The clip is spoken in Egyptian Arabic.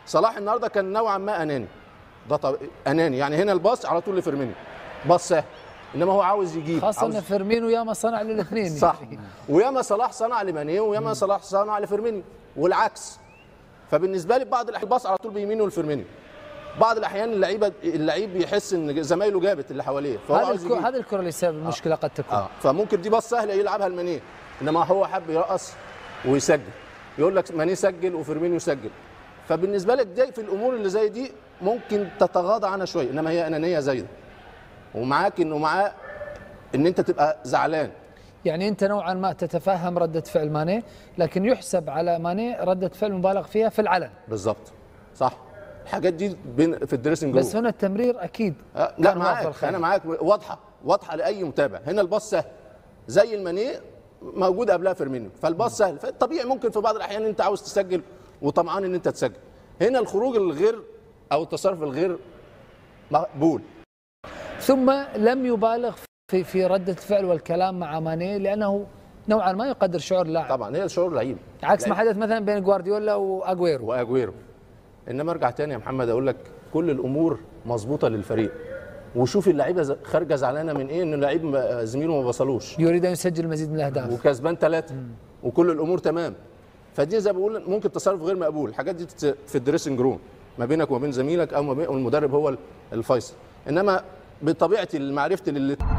صلاح النهارده كان نوعا ما اناني ده طب... اناني يعني هنا الباص على طول لفيرمينيو باص سهل انما هو عاوز يجيب خاصه عاوز... ان فيرمينو ياما صنع للاثنين صح وياما صلاح صنع لمانيه وياما صلاح صنع لفيرمينيو والعكس فبالنسبه لي بعض الاحيان الباص على طول بيمينه لفيرمينيو بعض الاحيان اللعيبه اللعيب بيحس ان زمايله جابت اللي حواليه فهو هذا عاوز الكرة يجيب هذه الكره اللي سبب المشكله قد تكون اه فممكن دي باص سهله يلعبها لمانيه انما هو حب يرقص ويسجل يقول لك مانيه سجل وفيرمينيو سجل فبالنسبه لك دي في الامور اللي زي دي ممكن تتغاضى عنها شويه انما هي انانيه زايده ومعاك انه معاه ان انت تبقى زعلان يعني انت نوعا ما تتفهم رده فعل ماني لكن يحسب على ماني رده فعل مبالغ فيها في العلن بالظبط صح الحاجات دي بين في الدريسنج روم بس هنا التمرير اكيد آه، لا كان واضح معاك الخير. انا معاك واضحه واضحه لاي متابع هنا الباص سهل زي المانيه موجود قبلها فيرمينيو فالباص سهل فالطبيعي ممكن في بعض الاحيان انت عاوز تسجل وطمعان ان انت تسجل هنا الخروج الغير او التصرف الغير مقبول ثم لم يبالغ في في رده الفعل والكلام مع ماني لانه نوعا ما يقدر شعور اللاعب طبعا هي شعور لعيب عكس ما لعيب. حدث مثلا بين جوارديولا واجويرو واجويرو انما ارجع تاني يا محمد اقول لك كل الامور مظبوطه للفريق وشوف اللعيبه ز- خارجه زعلانه من ايه ان اللعيب ما- زميله ما بصلوش يريد ان يسجل مزيد من الاهداف وكسبان ثلاثه وكل الامور تمام فدي زي ما بقول ممكن تصرف غير مقبول الحاجات دي تت- في الدريسنج روم ما بينك وما بين زميلك او ما بين والمدرب هو الفيصل انما بطبيعه معرفتي لل